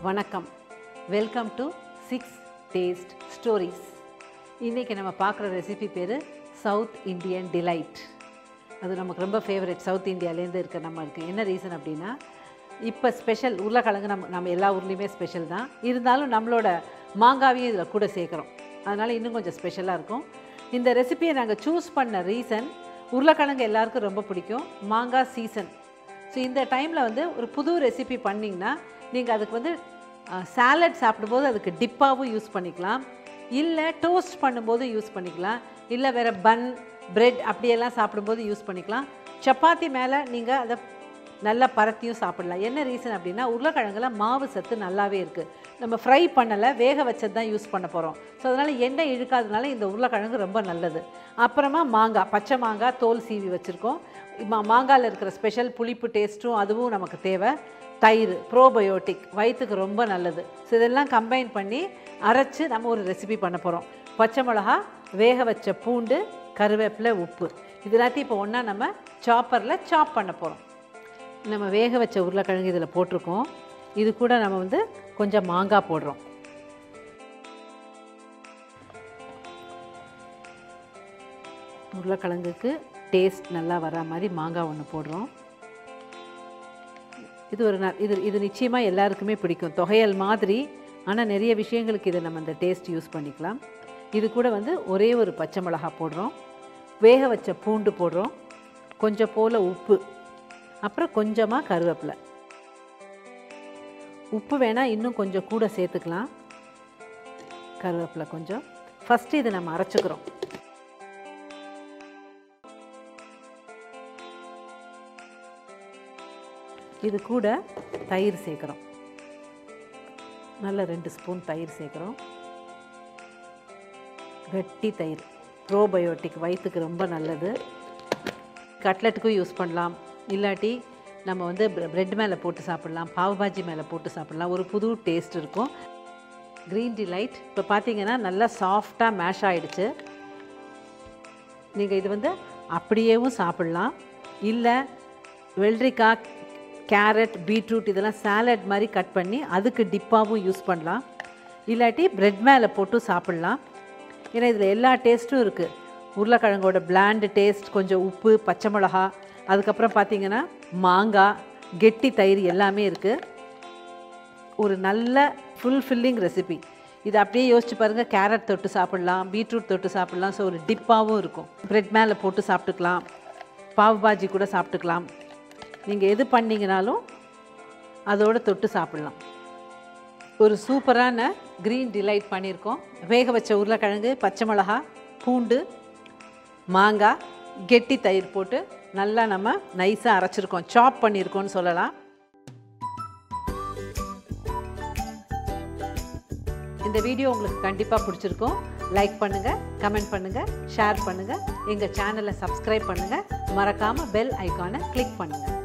வணக்கம் welcome to six taste stories இன்றைக்கி நம்ம பார்க்குற ரெசிபி பேர் சவுத் இந்தியன் டிலைட் அது நமக்கு ரொம்ப ஃபேவரட் சவுத் இந்தியாவிலேருந்து இருக்க நம்மளுக்கு என்ன ரீசன் அப்படின்னா இப்போ ஸ்பெஷல் உருளைக்கிழங்கு நம்ம நம்ம எல்லா ஊர்லேயுமே ஸ்பெஷல் தான் இருந்தாலும் நம்மளோட மாங்காவையும் இதில் கூட சேர்க்குறோம் அதனால் இன்னும் கொஞ்சம் ஸ்பெஷலாக இருக்கும் இந்த ரெசிபியை நாங்கள் சூஸ் பண்ண ரீசன் உருளைக்கிழங்கு எல்லாருக்கும் ரொம்ப பிடிக்கும் மாங்காய் சீசன் ஸோ இந்த டைமில் வந்து ஒரு புது ரெசிபி பண்ணிங்கன்னா நீங்கள் அதுக்கு வந்து சாலட் சாப்பிடும்போது அதுக்கு டிப்பாகவும் யூஸ் பண்ணிக்கலாம் இல்லை டோஸ்ட் பண்ணும்போது யூஸ் பண்ணிக்கலாம் இல்லை வேறு பன் பிரெட் அப்படியெல்லாம் சாப்பிடும்போது யூஸ் பண்ணிக்கலாம் சப்பாத்தி மேலே நீங்கள் அதை நல்லா பரத்தியும் சாப்பிடலாம் என்ன ரீசன் அப்படின்னா உருளைக்கிழங்குல மாவு சத்து நல்லாவே இருக்குது நம்ம ஃப்ரை பண்ணலை வேக வச்சது தான் யூஸ் பண்ண போகிறோம் ஸோ அதனால் எண்ணெய் இழுக்காதனால இந்த உருளைக்கிழங்கு ரொம்ப நல்லது அப்புறமா மாங்காய் பச்சை மாங்காய் தோல் சீவி வச்சுருக்கோம் மா மாங்காயில் இருக்கிற ஸ்பெஷல் புளிப்பு டேஸ்ட்டும் அதுவும் நமக்கு தேவை தயிர் ப்ரோபயோட்டிக் வயிற்றுக்கு ரொம்ப நல்லது ஸோ இதெல்லாம் கம்பைன் பண்ணி அரைச்சி நம்ம ஒரு ரெசிபி பண்ண போகிறோம் பச்சை மிளகா வேக வச்ச பூண்டு கருவேப்பிலை உப்பு இது எல்லாத்தையும் இப்போ ஒன்றா நம்ம சாப்பரில் சாப் பண்ண போகிறோம் நம்ம வேக வச்ச உருளைக்கிழங்கு இதில் போட்டிருக்கோம் இது கூட நம்ம வந்து கொஞ்சம் மாங்காய் போடுறோம் உருளைக்கிழங்குக்கு டேஸ்ட் நல்லா வர மாதிரி மாங்காய் ஒன்று போடுறோம் இது ஒரு ந இது இது நிச்சயமாக எல்லாருக்குமே பிடிக்கும் தொகையல் மாதிரி ஆனால் நிறைய விஷயங்களுக்கு இதை நம்ம இந்த டேஸ்ட் யூஸ் பண்ணிக்கலாம் இது கூட வந்து ஒரே ஒரு பச்சை மிளகா போடுறோம் வேக வச்ச பூண்டு போடுறோம் கொஞ்சம் போல் உப்பு அப்புறம் கொஞ்சமாக கருவேப்பிலை உப்பு வேணால் இன்னும் கொஞ்சம் கூட சேர்த்துக்கலாம் கருவேப்பிலை கொஞ்சம் ஃபஸ்ட்டு இதை நம்ம அரைச்சிக்கிறோம் இது கூட தயிர் சேர்க்குறோம் நல்ல ரெண்டு ஸ்பூன் தயிர் சேர்க்குறோம் கட்டி தயிர் ப்ரோபயோட்டிக் வயிற்றுக்கு ரொம்ப நல்லது கட்லெட்டுக்கும் யூஸ் பண்ணலாம் இல்லாட்டி நம்ம வந்து ப்ரெட் மேலே போட்டு சாப்பிட்லாம் பாவ் பாஜி மேலே போட்டு சாப்பிட்லாம் ஒரு புது டேஸ்ட் இருக்கும் க்ரீன் டிலைட் இப்போ பார்த்தீங்கன்னா நல்லா சாஃப்டாக மேஷ் ஆகிடுச்சு நீங்கள் இது வந்து அப்படியேவும் சாப்பிட்லாம் இல்லை வெள்ளரிக்காய் கேரட் பீட்ரூட் இதெல்லாம் சாலட் மாதிரி கட் பண்ணி அதுக்கு டிப்பாகவும் யூஸ் பண்ணலாம் இல்லாட்டி ப்ரெட் மேலே போட்டு சாப்பிட்லாம் ஏன்னா இதில் எல்லா டேஸ்ட்டும் இருக்குது உருளைக்கிழங்கோட பிளாண்டு டேஸ்ட் கொஞ்சம் உப்பு பச்சை மிளகா அதுக்கப்புறம் பார்த்திங்கன்னா மாங்காய் கெட்டி தயிர் எல்லாமே இருக்குது ஒரு நல்ல ஃபுல்ஃபில்லிங் ரெசிபி இது அப்படியே யோசிச்சு பாருங்கள் கேரட் தொட்டு சாப்பிட்லாம் பீட்ரூட் தொட்டு சாப்பிட்லாம் ஸோ ஒரு டிப்பாகவும் இருக்கும் ப்ரெட் மேலே போட்டு சாப்பிட்டுக்கலாம் பாவ் பாஜி கூட சாப்பிட்டுக்கலாம் நீங்கள் எது பண்ணிங்கனாலும் அதோடு தொட்டு சாப்பிட்லாம் ஒரு சூப்பரான க்ரீன் டிலைட் பண்ணியிருக்கோம் வேக வச்ச உருளைக்கிழங்கு பச்சை மிளகா பூண்டு மாங்காய் கெட்டி தயிர் போட்டு நல்லா நம்ம நைஸாக அரைச்சிருக்கோம் சாப் பண்ணியிருக்கோம்னு சொல்லலாம் இந்த வீடியோ உங்களுக்கு கண்டிப்பாக பிடிச்சிருக்கும் லைக் பண்ணுங்கள் கமெண்ட் பண்ணுங்கள் ஷேர் பண்ணுங்கள் எங்கள் சேனலை சப்ஸ்கிரைப் பண்ணுங்கள் மறக்காமல் பெல் ஐக்கானை கிளிக் பண்ணுங்கள்